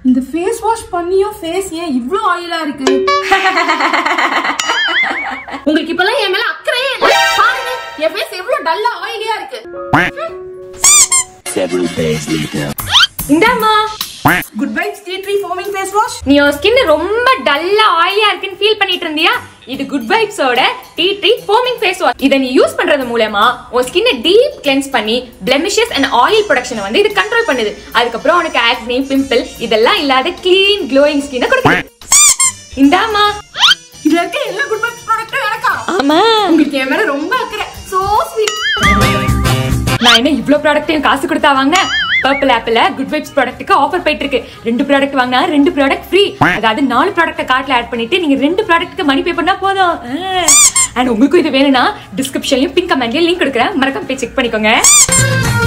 இந்த face wash பண்ணியும் face ஏன் இவ்ளோ ஆயிலா இருக்கு உங்களுக்கு இப்பெல்லாம் என் மேல அக்கறையே இல்ல பாருங்க என் ஃபேஸ் எவ்வளவு டல்லா ஆயிலியா இருக்கு Several days later. இந்தாம்மா good vibes tea tree foaming face wash நீ உன் ஸ்கின் ரொம்ப டல்லா ஆயிலியா இருக்குன்னு ஃபீல் பண்ணிட்டு இருந்தியா இது குட் வைப்ஸோட tea tree foaming face wash இதை நீ யூஸ் பண்றது மூலமா உன் ஸ்கின்னை டீப் கிளென்ஸ் பண்ணி பிளெமிஷஸ் அண்ட் ஆயில் ப்ரொடக்ஷனை வந்து இது கண்ட்ரோல் பண்ணுது அதுக்கப்புறம் உனக்கு ஆக்னி பிம்பிள் இதெல்லாம் இல்லாத க்ளீன் க்ளோயிங் ஸ்கின்னை கொடுக்குது இந்தாம்மா இதுல இருக்க எல்லா குட் வைப்ஸ் ப்ராடக்ட்டும் எனக்கா ஆமா உங்களுக்கு என் மேல ரொம்ப அக்கறை சோ ஸ்வீட் நான் என்ன இவ்ளோ ப்ராடக்ட்டையும் காசு கொடுத்தா வாங்கினேன் பர்பிள் ஆப்பிள் குட் வைப்ஸ் ப்ராடக்ட்டுக்கு ஆஃபர் போயிட்டு இருக்கு ரெண்டு ப்ராடக்ட் வாங்கினா ரெண்டு ப்ராடக்ட் ஃப்ரீ அதாவது நாலு ப்ராடக்ட்டை கார்ட்ல ஆட் பண்ணிட்டு நீங்க ரெண்டு ப்ராடக்ட்டுக்கு மணி பே பண்ணா போதும் அண்ட் உங்களுக்கும் இது வேணும்னா டிஸ்கிரிப்ஷன்லயும் பின் கமெண்ட்லயும் லிங்க் கொடுக்குறேன் மறக்காம போய் செக் பண்ணிக்கோங்க